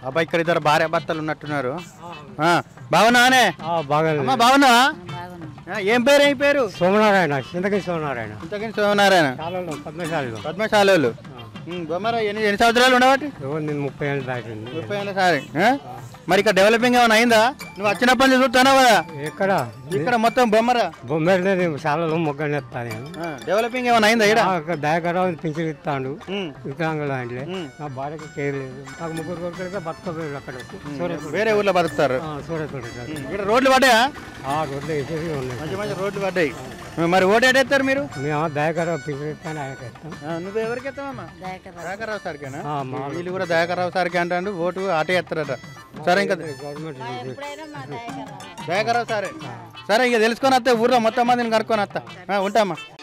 అబ్బా ఇక్కడ ఇద్దరు భార్య భర్తలు ఉన్నట్టున్నారు ఆ, బాగున్నావానే బాగా అమ్మా బాగున్నావా ఆ, ఏం పేరు ఏం పేరు సోమనారాయణ చింతకి సోమనారాయణ ఇంతకీ సోమనారాయణ కాలంలో పద్మశాలిలో పద్మశాలలో బొమ్మరా ఎన్ని ఎన్ని సంవత్సరాలు ఉండబట్టి ఎవరు నేను ముప్పై ఏళ్ళు దాటింది ముప్పై ఏళ్ళ సారి ఆ? మరి ఇక్కడ డెవలపింగ్ ఏమైనా అయిందా నువ్వు వచ్చినప్పటి నుంచి చూస్తున్నావు కదా ఎక్కడ ఇక్కడ మొత్తం బొమ్మరా బొమ్మలనే నేను శాలలో మొగ్గని ఎత్తాను నేను ఆ, డెవలపింగ్ ఏమైనా అయిందా ఇక్కడ ఆ, అక్కడ దయకరావు పింఛన్ ఇస్తాడు ఉమ్, వికలాంగులు అంటే ఉమ్. నా భార్యకి కేర్ లేదు నాకు ముగ్గురు కొడుకులకే బతకపోయారు అక్కడ సూరత్ వేరే ఊర్లో బతుకుతారు సూరత్ ఉమ్, ఇక్కడ రోడ్లు పడ్డాయా ఆ రోడ్లు వేసేసి ఉన్నాయి మంచి మంచి రోడ్లు పడ్డాయి మరి ఓటు ఎట్టేస్తారు మీరు మేము దయకరావు పింఛన్ ఇస్తాను ఆయనకి ఇస్తాం ఆ, నువ్వు ఎవరికి ఎత్తావమ్మా దయాకర్రావు సార్కేనా ఆ, మా వీళ్ళు కూడా దయాకర్రావు సార్కి అంటాడు ఓటు అటే ఎత్తారట సరే ఇంకా గవర్నమెంట్ దయాకర్రావు సారే సరే ఇక తెలుసుకొని వస్తే ఊర్లో మొత్తం మందిని కనుక్కొని వస్తా ఆ, ఉంటామ్మా